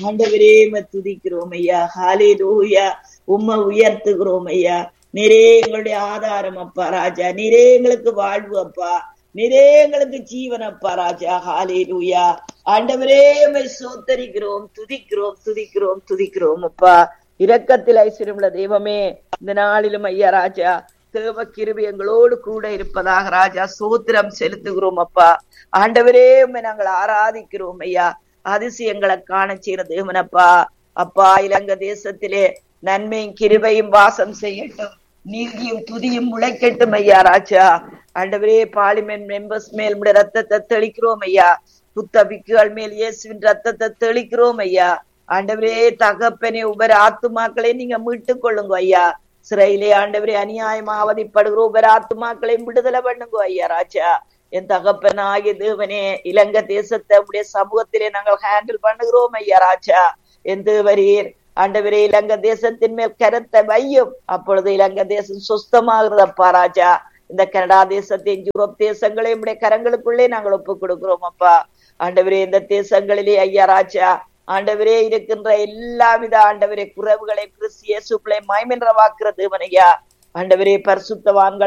ஆண்டவரே உம்மை துதிக்கிறோம் ஐயா ஹalleluya உம்மை உயர்த்துகிறோம் ஐயா நீரே எங்களுடைய ஆதாரம் அப்பா ராஜா நீரே எங்களுக்கு வாழ்வு அப்பா நீரே எங்களுக்கு ஜீவன் அப்பா ராஜா ஹalleluya ஆண்டவரே உம்மை சோத்தரிக்கிறோம் துதிக்கிறோம் துதிக்கிறோம் துதிக்கிறோம் அப்பா இரக்கத்தில் ஐஸ்வர்யமுள்ள தெய்வமே இந்த நாளிலும் ஐயா ராஜா தேவ கிருபை எங்களோடு கூட இருப்பதாக ராஜா சோத்திரம் செலுத்துகிறோம் அப்பா ஆண்டவரே உம்மை நாங்கள் ஆராதிக்கிறோம் ஐயா அதிசயங்களை காண செய்யற தேவனப்பா அப்பா இலங்கை தேசத்திலே நன்மையும் கிருபையும் வாசம் செய்யட்டும் நீதியும் துதியும் முளைக்கட்டும் ஐயா ராஜா ஆண்டவரே பார்லிமெண்ட் மெம்பர்ஸ் மேல் உடைய ரத்தத்தை தெளிக்கிறோம் ஐயா புத்த பிக்குகள் மேல் இயேசுவின் ரத்தத்தை தெளிக்கிறோம் ஐயா ஆண்டவரே தகப்பனே உபர ஆத்துமாக்களை நீங்க மீட்டுக் கொள்ளுங்க ஐயா சிறையிலே ஆண்டவரே அநியாயமா அவதிப்படுகிற உபர ஆத்துமாக்களை விடுதலை பண்ணுங்க ஐயா ராஜா என் தகப்பனாகிய தேவனே இலங்கை தேசத்தை உடைய சமூகத்திலே நாங்கள் ஹேண்டில் பண்ணுகிறோம் ஐயா ராஜா என் தேவரீர் ஆண்டவரே இலங்கை தேசத்தின் மேல் கரத்தை வையும் அப்பொழுது இலங்கை தேசம் சுஸ்தமாகிறதப்பா ராஜா இந்த கனடா தேசத்தையும் யூரோப் தேசங்களையும் உடைய கரங்களுக்குள்ளே நாங்கள் ஒப்புக் கொடுக்கிறோம் அப்பா ஆண்டவரே இந்த தேசங்களிலே ஐயா ராஜா ஆண்டவரே இருக்கின்ற எல்லா வித ஆண்டவரே குறவுகளை கிறிஸ்து இயேசுக்களை மாய்மென்ற வாக்குற தேவனையா ஆண்டவரே பரிசுத்தவான்கள்